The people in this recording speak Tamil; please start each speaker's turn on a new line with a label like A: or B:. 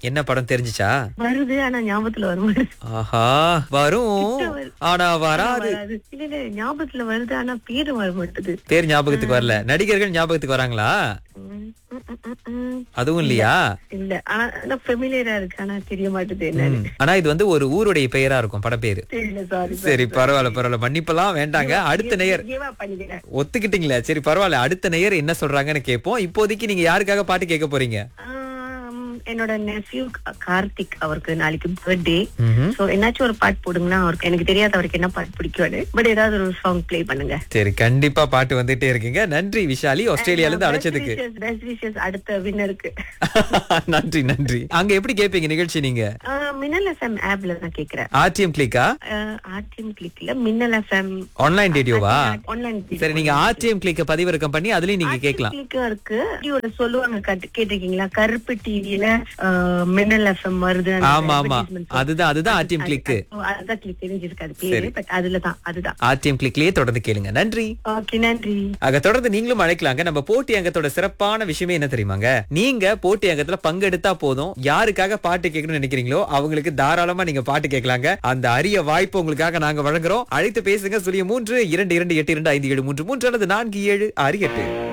A: என்ன படம் தெரிஞ்சுச்சா
B: வருது ஆனா ஞாபகத்துல வர மாட்டேங்குது.
A: ஆஹா வரும் ஆனா வராது
B: வராது. இல்ல இல்ல ஞாபகத்துல வருது ஆனா பேரு வர மாட்டுது
A: பேர் ஞாபகத்துக்கு வரல நடிகர்கள் ஞாபகத்துக்கு வராங்களா
B: ம், ம், ம், ம், ம்.
A: அதுவும் இல்லையா
B: இல்ல ஆனா ஃபெமிலியரா இருக்கு ஆனா தெரிய மாட்டுது என்னன்னு
A: ம். ஆனா இது வந்து ஒரு ஊருடைய பெயரா இருக்கும் படப்பேரு
B: தெரியல சாரி
A: சரி பரவாயில்ல பரவாயில்ல மன்னிப்பெல்லாம் வேண்டாங்க அடுத்த நேயர்
B: பண்ணிக்கிறேன்
A: ஒத்துக்கிட்டீங்களா சரி பரவாயில்ல அடுத்த நேயர் என்ன சொல்றாங்கன்னு கேட்போம் இப்போதைக்கு நீங்க யாருக்காக பாட்டு கேட்க போறீங்க
B: ஆம், என்னோட நெஃப்யூ கார்த்திக் அவருக்கு நாளைக்கு பர்த்டே
A: ம்ஹும்.
B: சோ என்னாச்சும் ஒரு பாட்டு போடுங்கன்னா அவருக்கு எனக்கு தெரியாத அவருக்கு என்ன பாட்டு பிடிக்கும்னு பட் ஏதாவது ஒரு சாங் ப்ளே பண்ணுங்க
A: சரி கண்டிப்பா பாட்டு வந்துட்டே இருக்கீங்க நன்றி விஷாலி ஆஸ்திரேலியால இருந்து அழைச்சதுக்கு
B: பெஸ்ட் விஷஸ் அடுத்த வின்னருக்கு
A: நன்றி நன்றி அங்க எப்படி கேட்பீங்க நிகழ்ச்சி நீங்க
B: மின்னல் எஃப்எம் ஆப்ல தான் கேக்குறேன்
A: ஆர்டிஎம் கிளிக்கா
B: ஆர்டிஎம் கிளிக்ல மின்னல் எஃப்எம்
A: ஆன்லைன் ரேடியோவா
B: ஆன்லைன்
A: சரி நீங்க ஆர்டிஎம் கிளிக்க பதிவிறக்கம் பண்ணி அதுலயும் நீங்க கேட்கலாம்
B: கிளிக்கும் இருக்கு ரேடியோல சொல்லுவாங்க கட்டு- கேட்டிருக்கீங்களா கருப்பு டிவில மின்னல் எஃப்எம் வருது அந்த
A: ஆமா ஆமா
B: advertisement.
A: அதுதான் அதுதான் ஆர்டிஎம் கிளிக்கு
B: ஓ, அதுதான் கிளிக் தெரிஞ்சிருக்காது பேரு பட் அதுலதான் அதுதான்
A: ஆர்டிஎம் கிளிக்லயே தொடர்ந்து கேளுங்க நன்றி
B: ஓகே நன்றி
A: ஆக தொடர்ந்து நீங்களும் அழைக்கலாங்க நம்ம போட்டி அங்கத்தோட சிறப்பான விஷயமே என்ன தெரியுமாங்க நீங்க போட்டி அங்கத்துல பங்கெடுத்தா போதும் யாருக்காக பாட்டு கேட்கணும்னு நினைக்கிறீங்களோ அவங்களுக்கு தாராளமா நீங்க பாட்டு கேட்கலாங்க அந்த அரிய வாய்ப்பு உங்களுக்காக நாங்க வழங்குறோம் அழைத்து பேசுங்க சுழிய மூன்று இரண்டு இரண்டு எட்டு இரண்டு ஐந்து ஏழு மூன்று மூன்று அல்லது நான்கு ஏழு ஆறு எட்டு